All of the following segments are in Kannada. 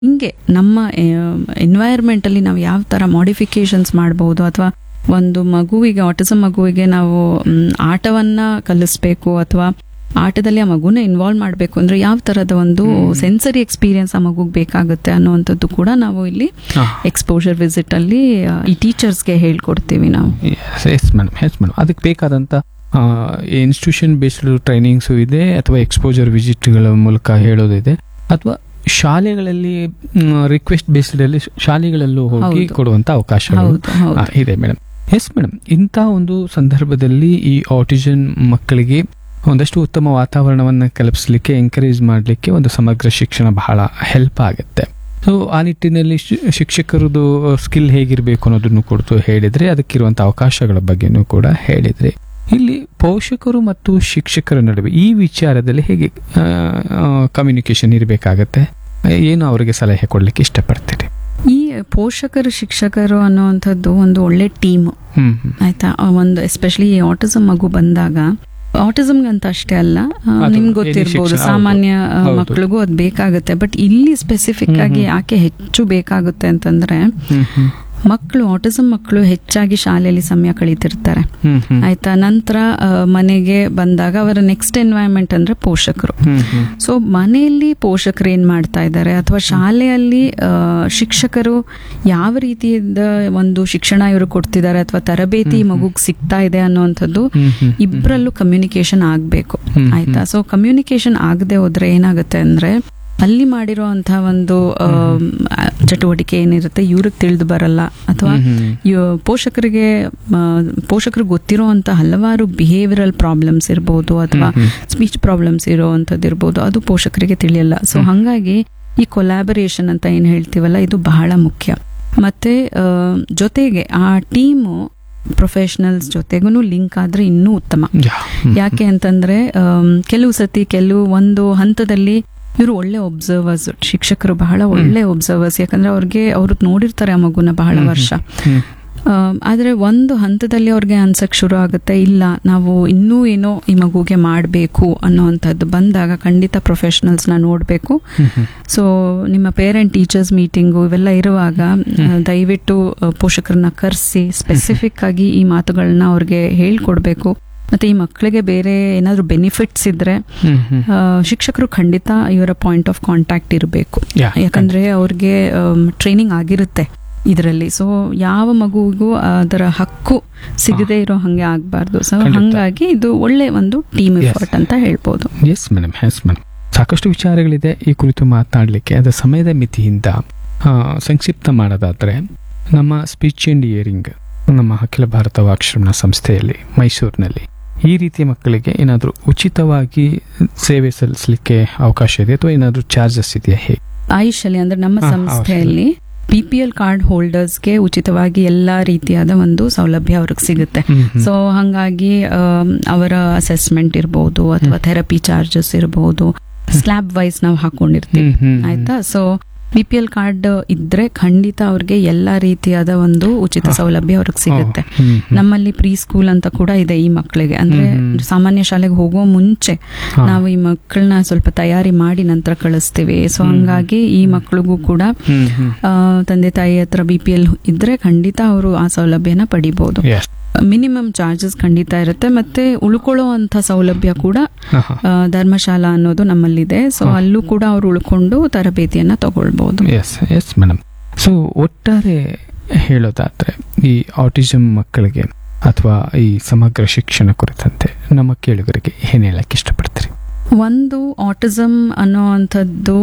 ಹಿಂಗೆ ನಮ್ಮ ಎನ್ವೈರ್ಮೆಂಟ್ ಅಲ್ಲಿ ನಾವು ಯಾವ ತರ ಮಾಡಿಫಿಕೇಶನ್ಸ್ ಮಾಡಬಹುದು ಅಥವಾ ಒಂದು ಮಗುವಿಗೆ ಆಟಿಸಮ್ ಮಗುವಿಗೆ ನಾವು ಮ್, ಆಟವನ್ನ ಕಲಿಸ್ಬೇಕು ಅಥವಾ ಆಟದಲ್ಲಿ ಆ ಮಗುನ ಇನ್ವಾಲ್ವ್ ಮಾಡಬೇಕು ಅಂದ್ರೆ ಯಾವ ತರದ ಒಂದು ಸೆನ್ಸರಿ ಎಕ್ಸ್ಪೀರಿಯನ್ಸ್ ಆ ಮಗುಗೆ ಬೇಕಾಗುತ್ತೆ ಅನ್ನುವಂಥದ್ದು ಕೂಡ ನಾವು ಇಲ್ಲಿ ಹಾ. ಎಕ್ಸ್ಪೋಜರ್ ವಿಸಿಟ್ ಅಲ್ಲಿ ಆ, ಈ ಟೀಚರ್ಸ್ಗೆ ಹೇಳ್ಕೊಡ್ತೀವಿ ನಾವು ಎಸ್ ಮೇಡಮ್ ಎಸ್ ಮೇಡಮ್ ಅದಕ್ಕೆ ಬೇಕಾದಂಥ ಇನ್ಸ್ಟಿಟ್ಯೂಷನ್ ಬೇಸ್ಡ್ ಟ್ರೈನಿಂಗ್ಸು ಇದೆ ಅಥವಾ ಎಕ್ಸ್ಪೋಜರ್ ವಿಸಿಟ್ಗಳ ಮೂಲಕ ಹೇಳೋದಿದೆ ಅಥವಾ ಶಾಲೆಗಳಲ್ಲಿ ರಿಕ್ವೆಸ್ಟ್ ಬೇಸ್ಡ್ ಅಲ್ಲಿ ಶಾಲೆಗಳಲ್ಲೂ ಹೋಗಿ ಹೌದು. ಕೊಡುವಂತ ಅವಕಾಶಗಳು ಹೌದು ಹೌದು ಆ, ಇದೆ ಮೇಡಮ್ ಎಸ್ ಮೇಡಮ್ ಇಂಥ ಒಂದು ಸಂದರ್ಭದಲ್ಲಿ ಈ ಆಟಿಸನ್ ಮಕ್ಕಳಿಗೆ ಒಂದಷ್ಟು ಉತ್ತಮ ವಾತಾವರಣವನ್ನು ಕಲ್ಪಿಸಲಿಕ್ಕೆ ಎಂಕರೇಜ್ ಮಾಡಲಿಕ್ಕೆ ಒಂದು ಸಮಗ್ರ ಶಿಕ್ಷಣ ಬಹಳ ಹೆಲ್ಪ್ ಆಗುತ್ತೆ ಸೊ ಆ ನಿಟ್ಟಿನಲ್ಲಿ ಶಿ- ಶಿಕ್ಷಕರದು ಸ್ಕಿಲ್ ಹೇಗಿರಬೇಕು ಅನ್ನೋದನ್ನು ಕುರಿತು ಹೇಳಿದ್ರೆ ಅದಕ್ಕಿರುವಂಥ ಅವಕಾಶಗಳ ಬಗ್ಗೆನೂ ಕೂಡ ಹೇಳಿದ್ರಿ ಇಲ್ಲಿ ಪೋಷಕರು ಮತ್ತು ಶಿಕ್ಷಕರ ನಡುವೆ ಈ ವಿಚಾರದಲ್ಲಿ ಹೇಗೆ ಕಮ್ಯುನಿಕೇಶನ್ ಇರಬೇಕಾಗತ್ತೆ ಏನು ಅವರಿಗೆ ಸಲಹೆ ಕೊಡ್ಲಿಕ್ಕೆ ಇಷ್ಟಪಡ್ತೀರಿ ಈ ಪೋಷಕರು ಶಿಕ್ಷಕರು ಅನ್ನುವಂಥದ್ದು ಒಂದು ಒಳ್ಳೆ ಟೀಮ್ ಹ್ಮ್ ಹ್ಮ್. ಆಯ್ತಾ ಆ ಒಂದು ಎಸ್ಪೆಷಲಿ ಈ ಆಟಿಸಮ್ ಮಗು ಬಂದಾಗ ಆಟಿಸಮ್ ಅಂತ ಅಷ್ಟೇ ಅಲ್ಲ ಆ, ಅದು ನಿಮ್ಗೆ any ಗೊತ್ತಿರ್ಬೋದು ಶಿಕ್ಷಣ, ಸಾಮಾನ್ಯ ಆ, ಹೌದು. ಮಕ್ಳಿಗೂ ಅದು ಬೇಕಾಗುತ್ತೆ ಬಟ್ ಇಲ್ಲಿ ಸ್ಪೆಸಿಫಿಕ್ ಆಗಿ ಯಾಕೆ ಹೆಚ್ಚು ಬೇಕಾಗುತ್ತೆ ಅಂತಂದ್ರೆ ಹ್ಮ್ ಹ್ಮ್. ಮಕ್ಕಳು ಆಟಿಸಮ್ ಮಕ್ಕಳು ಹೆಚ್ಚಾಗಿ ಶಾಲೆಯಲ್ಲಿ ಸಮಯ ಕಳೀತಿರ್ತಾರೆ ಹ್ಮ್ ಹ್ಮ್. ಆಯ್ತಾ ನಂತರ ಆ, ಮನೆಗೆ ಬಂದಾಗ ಅವರ ನೆಕ್ಸ್ಟ್ ಎನ್ವೈರನ್ಮೆಂಟ್ ಅಂದ್ರೆ ಪೋಷಕರು ಹ್ಮ್ ಹ್ಮ್. ಸೊ ಮನೆಯಲ್ಲಿ ಪೋಷಕರು ಏನ್ ಮಾಡ್ತಾ ಇದ್ದಾರೆ ಅಥವಾ ಶಾಲೆಯಲ್ಲಿ ಆ, ಶಿಕ್ಷಕರು ಯಾವ ರೀತಿಯಿಂದ ಒಂದು ಶಿಕ್ಷಣ ಇವರು ಕೊಡ್ತಿದ್ದಾರೆ ಅಥವಾ ತರಬೇತಿ ಈ ಮಗುಗ್ ಸಿಗ್ತಾ ಇದೆ ಅನ್ನುವಂಥದ್ದು ಹ್ಮ್ ಹ್ಮ್. ಇಬ್ಬರಲ್ಲೂ ಕಮ್ಯುನಿಕೇಶನ್ ಆಗ್ಬೇಕು ಹ್ಮ್, ಆಯ್ತಾ ಸೊ ಕಮ್ಯುನಿಕೇಶನ್ ಆಗದೆ ಹೋದ್ರೆ ಏನಾಗುತ್ತೆ ಅಂದ್ರೆ ಅಲ್ಲಿ ಮಾಡಿರುವಂತಹ ಒಂದು ಆ, ಚಟುವಟಿಕೆ ಏನಿರುತ್ತೆ ಇವ್ರಿಗೆ ತಿಳಿದು ಬರಲ್ಲ ಅಥವಾ ಹ್ಮ್ ಹ್ಮ್. ಇವ್- ಪೋಷಕರಿಗೆ ಆ, ಪೋಷಕರಿಗೆ ಗೊತ್ತಿರುವಂತ ಹಲವಾರು ಬಿಹೇವಿಯರಲ್ ಪ್ರಾಬ್ಲಮ್ಸ್ ಇರ್ಬೋದು ಅಥವಾ ಹ್ಮ್ ಸ್ಪೀಚ್ ಪ್ರಾಬ್ಲಮ್ಸ್ ಇರೋವಂಥದ್ದು ಇರ್ಬೋದು ಅದು ಪೋಷಕರಿಗೆ ತಿಳಿಯಲ್ಲ ಸೊ ಹಾಗಾಗಿ ಈ ಕೊಲಾಬರೇಷನ್ ಅಂತ ಏನ್ ಹೇಳ್ತೀವಲ್ಲ ಇದು ಬಹಳ ಮುಖ್ಯ ಮತ್ತೆ ಆ, ಜೊತೆಗೆ ಆ ಟೀಮು ಪ್ರೊಫೆಷನಲ್ಸ್ ಜೊತೆಗೂ ಲಿಂಕ್ ಆದ್ರೆ ಇನ್ನೂ ಉತ್ತಮ ಯಾ. ಹ್ಮ್. ಯಾಕೆ ಅಂತಂದ್ರೆ ಆಮ್, ಕೆಲವು ಸತಿ ಕೆಲವು ಒಂದು ಹಂತದಲ್ಲಿ ಇವರು ಒಳ್ಳೆ ಒಬ್ಸರ್ವರ್ಸ್ ಶಿಕ್ಷಕರು ಬಹಳ ಒಳ್ಳೆ ಒಬ್ಸರ್ವರ್ಸ್ ಯಾಕಂದ್ರೆ ಅವ್ರಿಗೆ ಅವ್ರು ನೋಡಿರ್ತಾರೆ ಆ ಮಗುನ ಬಹಳ ವರ್ಷ ಹ್ಮ್. ಆಮ್, ಆದ್ರೆ ಒಂದು ಹಂತದಲ್ಲಿ ಅವ್ರಿಗೆ ಅನ್ಸಕ್ ಶುರು ಆಗುತ್ತೆ ಇಲ್ಲ ನಾವು ಇನ್ನೂ ಏನೋ ಈ ಮಗುಗೆ ಮಾಡಬೇಕು ಅನ್ನೋವಂಥದ್ದು ಬಂದಾಗ ಖಂಡಿತ ಪ್ರೊಫೆಷನಲ್ಸ್ ನ ನೋಡಬೇಕು ಹ್ಮ್ ಹ್ಮ್. ಸೊ ನಿಮ್ಮ ಪೇರೆಂಟ್ ಟೀಚರ್ಸ್ ಮೀಟಿಂಗು ಇವೆಲ್ಲ ಇರುವಾಗ ಆ, ದಯವಿಟ್ಟು ಆ, ಪೋಷಕರನ್ನ ಕರೆಸಿ ಸ್ಪೆಸಿಫಿಕ್ ಆಗಿ ಈ ಮಾತುಗಳನ್ನ ಅವ್ರಿಗೆ ಹೇಳ್ಕೊಡ್ಬೇಕು ಮತ್ತೆ ಈ ಮಕ್ಕಳಿಗೆ ಬೇರೆ ಏನಾದ್ರು ಬೆನಿಫಿಟ್ಸ್ ಇದ್ರೆ ಹ್ಮ್ ಹ್ಮ್. ಆ, ಶಿಕ್ಷಕರು ಖಂಡಿತ ಇವರ ಪಾಯಿಂಟ್ ಆಫ್ ಕಾಂಟ್ಯಾಕ್ಟ್ ಇರಬೇಕು ಯಾ. ಯಾಕಂದ್ರೆ ಅವ್ರಿಗೆ ಟ್ರೈನಿಂಗ್ ಆಗಿರುತ್ತೆ ಇದರಲ್ಲಿ ಸೊ ಯಾವ ಮಗುವಿಗೂ ಅದರ ಹಕ್ಕು ಸಿಗದೆ ಇರೋ ಹಂಗೆ ಆಗ್ಬಾರ್ದು ಸೊ ಖಂಡಿತ. ಹಂಗಾಗಿ ಇದು ಒಳ್ಳೆ ಒಂದು ಟೀಮ್ Yes. ಎಫರ್ಟ್ ಅಂತ ಹೇಳ್ಬೋದು ಎಸ್ ಮೇಡಮ್ ಎಸ್ ಮೇಡಮ್ ಸಾಕಷ್ಟು ವಿಚಾರಗಳಿದೆ ಈ ಕುರಿತು ಮಾತನಾಡಲಿಕ್ಕೆ ಅದರ ಸಮಯದ ಮಿತಿಯಿಂದ ಆ, ಸಂಕ್ಷಿಪ್ತ ಮಾಡೋದಾದ್ರೆ ನಮ್ಮ ಸ್ಪೀಚ್ ಅಂಡ್ ಇಯರಿಂಗ್ ನಮ್ಮ ಅಖಿಲ ಭಾರತ ವಾಕ್ಶ್ರಮಣ ಸಂಸ್ಥೆಯಲ್ಲಿ ಮೈಸೂರಿನಲ್ಲಿ ಈ ರೀತಿಯ ಮಕ್ಕಳಿಗೆ ಏನಾದರೂ ಉಚಿತವಾಗಿ ಸೇವೆ ಸಲ್ಲಿಸಲಿಕ್ಕೆ ಅವಕಾಶ ಇದೆ ಅಥವಾ ಏನಾದರೂ ಚಾರ್ಜಸ್ ಇದೆಯಾ ಹೇಗೆ ಆಯುಷಲ್ಲಿ ಅಂದ್ರೆ ನಮ್ಮ ಹಾ, ಸಂಸ್ಥೆಯಲ್ಲಿ ಪಿ ಪಿ ಎಲ್ ಕಾರ್ಡ್ ಹೋಲ್ಡರ್ಸ್ಗೆ ಉಚಿತವಾಗಿ ಎಲ್ಲಾ ರೀತಿಯಾದ ಒಂದು ಸೌಲಭ್ಯ ಅವ್ರಿಗೆ ಸಿಗುತ್ತೆ ಹ್ಮ್ ಹ್ಮ್. ಸೊ ಹಂಗಾಗಿ ಆಮ್, ಅವರ ಅಸೆಸ್ಮೆಂಟ್ ಇರ್ಬೋದು ಅಥವಾ ಥೆರಪಿ ಚಾರ್ಜಸ್ ಇರ್ಬೋದು ಸ್ಲ್ಯಾಬ್ ವೈಸ್ ನಾವು ಹಾಕೊಂಡಿರ್ತೀವಿ ಹ್ಮ್, ಹ್ಮ್, ಹ್ಮ್. ಆಯ್ತಾ so B P L card ಇದ್ರೆ ಖಂಡಿತ ಅವ್ರಿಗೆ ಎಲ್ಲಾ ರೀತಿಯಾದ ಒಂದು ಉಚಿತ ಹಾ. ಸೌಲಭ್ಯ ಅವ್ರಿಗೆ ಸಿಗುತ್ತೆ ಹ್ಮ್, ಹ್ಮ್. ನಮ್ಮಲ್ಲಿ ಪ್ರೀ ಸ್ಕೂಲ್ ಅಂತ ಕೂಡ ಇದೆ ಈ ಮಕ್ಕಳಿಗೆ ಅಂದ್ರೆ ಹ್ಮ್, ಹ್ಮ್. ಸಾಮಾನ್ಯ ಶಾಲೆಗೆ ಹೋಗೋ ಮುಂಚೆ ಹಾ. ನಾವು ಈ ಮಕ್ಕಳನ್ನ ಸ್ವಲ್ಪ ತಯಾರಿ ಮಾಡಿ ನಂತರ ಕಳಿಸ್ತೀವಿ ಸೊ ಹ್ಮ್. ಹಂಗಾಗಿ ಈ ಮಕ್ಕಳಿಗೂ ಕೂಡ ಹ್ಮ್, ಹ್ಮ್. ಆ, ತಂದೆ ತಾಯಿ ಹತ್ರ ಬಿ ಪಿ ಎಲ್ ಇದ್ರೆ ಖಂಡಿತ ಅವರು ಆ ಸೌಲಭ್ಯನ ಪಡಿಬಹುದು Yes. ಮಿನಿಮಮ್ ಚಾರ್ಜಸ್ ಖಂಡಿತ ಇರುತ್ತೆ ಮತ್ತೆ ಉಳ್ಕೊಳ್ಳೋ ಅಂತ ಸೌಲಭ್ಯ ಕೂಡ ಹಾ, ಹಾ. ಆ, ಧರ್ಮಶಾಲಾ ಅನ್ನೋದು ನಮ್ಮಲ್ಲಿದೆ ಸೊ ಹಾ. ಅಲ್ಲೂ ಕೂಡ ಅವ್ರು ಉಳ್ಕೊಂಡು ತರಬೇತಿಯನ್ನ ತಗೊಳ್ಬಹುದು ಎಸ್ ಎಸ್ ಮೇಡಮ್ ಸೊ ಒಟ್ಟಾರೆ ಹೇಳೋದಾದ್ರೆ ಈ ಆಟಿಸಮ್ ಮಕ್ಕಳಿಗೆ ಅಥವಾ ಈ ಸಮಗ್ರ ಶಿಕ್ಷಣ ಕುರಿತಂತೆ ನಮ್ಮ ಕೇಳುಗರಿಗೆ ಏನ್ ಹೇಳಕ್ ಇಷ್ಟಪಡ್ತೀರಿ ಒಂದು ಆಟಿಸಮ್ ಅನ್ನೋ ಅಂಥದ್ದು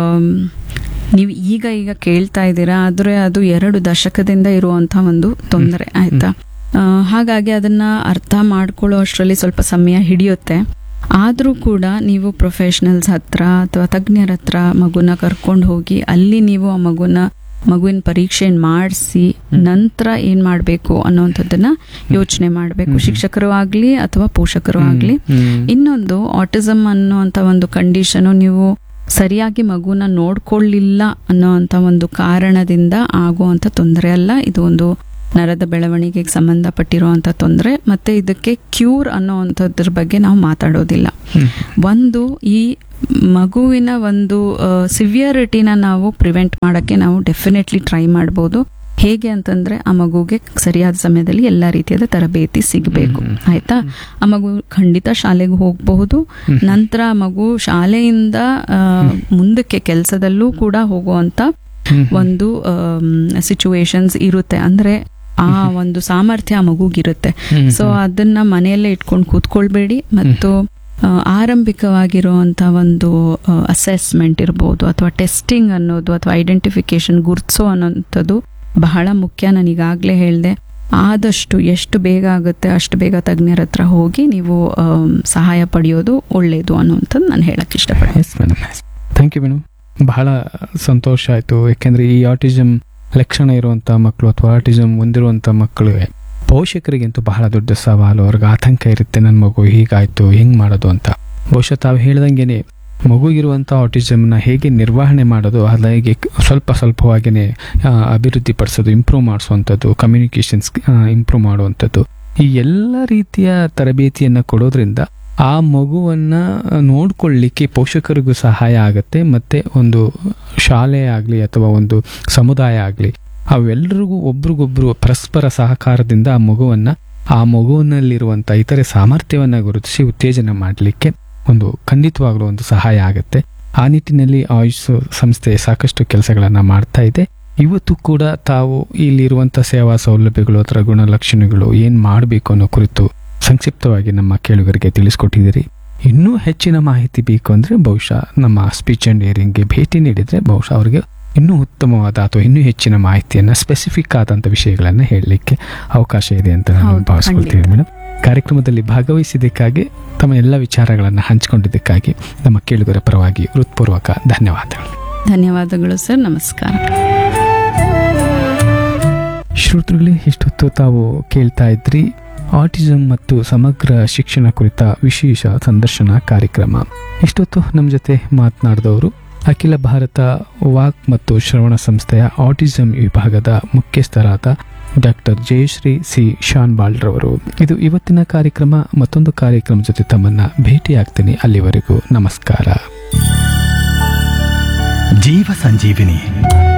ನೀವು ಈಗ ಈಗ ಕೇಳ್ತಾ ಇದ್ದೀರಾ ಆದ್ರೆ ಅದು ಎರಡು ದಶಕದಿಂದ ಇರುವಂತ ಒಂದು ತೊಂದರೆ ಆಯ್ತಾ ಆ, ಹಾಗಾಗಿ ಅದನ್ನ ಅರ್ಥ ಮಾಡ್ಕೊಳ್ಳೋ ಅಷ್ಟರಲ್ಲಿ ಸ್ವಲ್ಪ ಸಮಯ ಹಿಡಿಯುತ್ತೆ ಆದ್ರೂ ಕೂಡ ನೀವು ಪ್ರೊಫೆಷನಲ್ಸ್ ಹತ್ರ ಅಥವಾ ತಜ್ಞರ ಹತ್ರ ಮಗುನ ಕರ್ಕೊಂಡು ಹೋಗಿ ಅಲ್ಲಿ ನೀವು ಆ ಮಗುನ ಮಗುವಿನ ಪರೀಕ್ಷೆ ಮಾಡಿಸಿ ನಂತರ ಏನ್ ಮಾಡ್ಬೇಕು ಅನ್ನೋಂಥದ್ದನ್ನ ಯೋಚನೆ ಮಾಡಬೇಕು ಹ್ಮ್. ಶಿಕ್ಷಕರು ಆಗ್ಲಿ ಅಥವಾ ಪೋಷಕರು ಆಗ್ಲಿ ಹ್ಮ್. ಇನ್ನೊಂದು ಆಟಿಸಮ್ ಅನ್ನುವಂತ ಒಂದು ಕಂಡೀಷನ್ ನೀವು ಸರಿಯಾಗಿ ಮಗುನ ನೋಡ್ಕೊಳ್ಳಿಲ್ಲ ಅನ್ನೋಂತ ಒಂದು ಕಾರಣದಿಂದ ಆಗುವಂತ ತೊಂದರೆ ಅಲ್ಲ ಇದು ಒಂದು ನರದ ಬೆಳವಣಿಗೆಗೆ ಸಂಬಂಧಪಟ್ಟಿರುವಂಥ ತೊಂದರೆ ಮತ್ತೆ ಇದಕ್ಕೆ ಕ್ಯೂರ್ ಅನ್ನೋವಂಥದ್ರ ಬಗ್ಗೆ ನಾವು ಮಾತಾಡೋದಿಲ್ಲ ಹ್ಮ್. ಒಂದು ಈ ಮಗುವಿನ ಒಂದು ಸಿವಿಯರಿಟಿನ ನಾವು ಪ್ರಿವೆಂಟ್ ಮಾಡೋಕ್ಕೆ ನಾವು ಡೆಫಿನೆಟ್ಲಿ ಟ್ರೈ ಮಾಡ್ಬೋದು ಹೇಗೆ ಅಂತಂದ್ರೆ ಆ ಮಗುಗೆ ಸರಿಯಾದ ಸಮಯದಲ್ಲಿ ಎಲ್ಲ ರೀತಿಯಾದ ತರಬೇತಿ ಸಿಗಬೇಕು ಹ್ಮ್. ಆಯ್ತಾ ಆ ಮಗು ಖಂಡಿತ ಶಾಲೆಗೆ ಹೋಗಬಹುದು ಹ್ಮ್. ನಂತರ ಆ ಮಗು ಶಾಲೆಯಿಂದ ಆ, ಮುಂದಕ್ಕೆ ಕೆಲಸದಲ್ಲೂ ಕೂಡ ಹೋಗುವಂತ ಹ್ಮ್. ಒಂದು ಸಿಚುವೇಶನ್ಸ್ ಇರುತ್ತೆ ಅಂದ್ರೆ ಆ ಒಂದು ಸಾಮರ್ಥ್ಯ ಆ ಮಗುಗಿರುತ್ತೆ ಹ್ಮ್. ಸೊ ಅದನ್ನ ಮನೆಯಲ್ಲೇ ಇಟ್ಕೊಂಡು ಕೂತ್ಕೊಳ್ಬೇಡಿ ಮತ್ತು ಆ, ಆರಂಭಿಕವಾಗಿರುವಂತ ಒಂದು ಅಸೆಸ್ಮೆಂಟ್ ಇರ್ಬೋದು ಅಥವಾ ಟೆಸ್ಟಿಂಗ್ ಅನ್ನೋದು ಅಥವಾ ಐಡೆಂಟಿಫಿಕೇಶನ್ ಗುರ್ತಿಸೋ ಅನ್ನೋಂಥದ್ದು ಬಹಳ ಮುಖ್ಯ ನಾನು ಈಗಾಗಲೇ ಹೇಳಿದೆ ಆದಷ್ಟು ಎಷ್ಟು ಬೇಗ ಆಗುತ್ತೆ ಅಷ್ಟು ಬೇಗ ತಜ್ಞರ ಹತ್ರ ಹೋಗಿ ನೀವು ಆಮ್, ಸಹಾಯ ಪಡೆಯೋದು ಒಳ್ಳೆಯದು ಅನ್ನುವಂಥದ್ದು ನಾನು ಹೇಳಕ್ ಇಷ್ಟಪಡ್ತೀನಿ yes madam thank you madam ಬಹಳ ಸಂತೋಷ ಆಯಿತು ಯಾಕೆಂದರೆ ಈ ಆಟಿಸಮ್ ಲಕ್ಷಣ ಇರುವಂಥ ಮಕ್ಕಳು ಅಥವಾ ಆಟಿಸಮ್ ಹೊಂದಿರುವಂಥ ಮಕ್ಕಳು ಪೋಷಕರಿಗಂತೂ ಬಹಳ ದೊಡ್ಡ ಸವಾಲು ಅವ್ರಿಗೆ ಆತಂಕ ಇರುತ್ತೆ ನನ್ನ ಮಗು ಹೀಗಾಯಿತು ಹೆಂಗೆ ಮಾಡೋದು ಅಂತ ಬಹುಶಃ ತಾವು ಹೇಳ್ದಂಗೆನೆ ಮಗುಗಿರುವಂಥ ಆಟಿಸಮ್ನ ಹೇಗೆ ನಿರ್ವಹಣೆ ಮಾಡೋದು ಅದಾಗಿ ಸ್ವಲ್ಪ ಸ್ವಲ್ಪವಾಗಿಯೇ ಅಭಿವೃದ್ಧಿ ಪಡಿಸೋದು ಇಂಪ್ರೂವ್ ಮಾಡಿಸುವಂಥದ್ದು ಕಮ್ಯುನಿಕೇಷನ್ಸ್ ಇಂಪ್ರೂವ್ ಮಾಡುವಂಥದ್ದು ಈ ಎಲ್ಲ ರೀತಿಯ ತರಬೇತಿಯನ್ನು ಕೊಡೋದ್ರಿಂದ ಆ ಮಗುವನ್ನ ನೋಡ್ಕೊಳ್ಳಿಕ್ಕೆ ಪೋಷಕರಿಗೂ ಸಹಾಯ ಆಗುತ್ತೆ ಮತ್ತೆ ಒಂದು ಶಾಲೆ ಆಗಲಿ ಅಥವಾ ಒಂದು ಸಮುದಾಯ ಆಗಲಿ ಅವೆಲ್ಲರಿಗೂ ಒಬ್ರಿಗೊಬ್ರು ಪರಸ್ಪರ ಸಹಕಾರದಿಂದ ಆ ಮಗುವನ್ನ ಆ ಮಗುವಿನಲ್ಲಿರುವಂಥ ಇತರೆ ಸಾಮರ್ಥ್ಯವನ್ನ ಗುರುತಿಸಿ ಉತ್ತೇಜನ ಮಾಡಲಿಕ್ಕೆ ಒಂದು ಖಂಡಿತವಾಗ್ಲೂ ಒಂದು ಸಹಾಯ ಆಗುತ್ತೆ ಆ ನಿಟ್ಟಿನಲ್ಲಿ ಆಯುಷ್ ಸಂಸ್ಥೆ ಸಾಕಷ್ಟು ಕೆಲಸಗಳನ್ನ ಮಾಡ್ತಾ ಇದೆ ಇವತ್ತು ಕೂಡ ತಾವು ಇಲ್ಲಿರುವಂಥ ಸೇವಾ ಸೌಲಭ್ಯಗಳು ಅಥವಾ ಗುಣಲಕ್ಷಣಗಳು ಏನು ಮಾಡಬೇಕು ಅನ್ನೋ ಕುರಿತು ಸಂಕ್ಷಿಪ್ತವಾಗಿ ನಮ್ಮ ಕೇಳುಗರಿಗೆ ತಿಳಿಸ್ಕೊಟ್ಟಿದ್ದೀರಿ ಇನ್ನೂ ಹೆಚ್ಚಿನ ಮಾಹಿತಿ ಬೇಕು ಅಂದರೆ ಬಹುಶಃ ನಮ್ಮ ಸ್ಪೀಚ್ ಆ್ಯಂಡ್ ಹಿಯರಿಂಗ್ಗೆ ಭೇಟಿ ನೀಡಿದರೆ ಬಹುಶಃ ಅವರಿಗೆ ಇನ್ನೂ ಉತ್ತಮವಾದ ಅಥವಾ ಇನ್ನೂ ಹೆಚ್ಚಿನ ಮಾಹಿತಿಯನ್ನು ಸ್ಪೆಸಿಫಿಕ್ ಆದಂಥ ವಿಷಯಗಳನ್ನು ಹೇಳಲಿಕ್ಕೆ ಅವಕಾಶ ಇದೆ ಅಂತ ನಾನು ಹೌದು, ಭಾವಿಸ್ಕೊಳ್ತೀನಿ ಖಂಡಿತ. ಮೇಡಮ್ ಕಾರ್ಯಕ್ರಮದಲ್ಲಿ ಭಾಗವಹಿಸಿದ್ದಕ್ಕಾಗಿ ತಮ್ಮ ಎಲ್ಲ ವಿಚಾರಗಳನ್ನು ಹಂಚಿಕೊಂಡಿದ್ದಕ್ಕಾಗಿ ನಮ್ಮ ಕೇಳುಗರ ಪರವಾಗಿ ಹೃತ್ಪೂರ್ವಕ ಧನ್ಯವಾದಗಳು ಧನ್ಯವಾದಗಳು ಸರ್ ನಮಸ್ಕಾರ ಶ್ರೋತೃಗಳೇ ಇಷ್ಟೊತ್ತು ತಾವು ಕೇಳ್ತಾ ಇದ್ರಿ ಆಟಿಸಮ್ ಮತ್ತು ಸಮಗ್ರ ಶಿಕ್ಷಣ ಕುರಿತ ವಿಶೇಷ ಸಂದರ್ಶನ ಕಾರ್ಯಕ್ರಮ ಇಷ್ಟೊತ್ತು ನಮ್ಮ ಜೊತೆ ಮಾತನಾಡಿದವರು ಅಖಿಲ ಭಾರತ ವಾಕ್ ಮತ್ತು ಶ್ರವಣ ಸಂಸ್ಥೆಯ ಆಟಿಸಮ್ ವಿಭಾಗದ ಮುಖ್ಯಸ್ಥರಾದ ಡಾಕ್ಟರ್ ಜಯಶ್ರೀ ಸಿ ಶಾನ್ಬಾಳ್ರವರು ಇದು ಇವತ್ತಿನ ಕಾರ್ಯಕ್ರಮ ಮತ್ತೊಂದು ಕಾರ್ಯಕ್ರಮ ಜೊತೆ ತಮ್ಮನ್ನ ಭೇಟಿಯಾಗ್ತೀನಿ ಅಲ್ಲಿವರೆಗೂ ನಮಸ್ಕಾರ ಜೀವ ಸಂಜೀವಿನಿ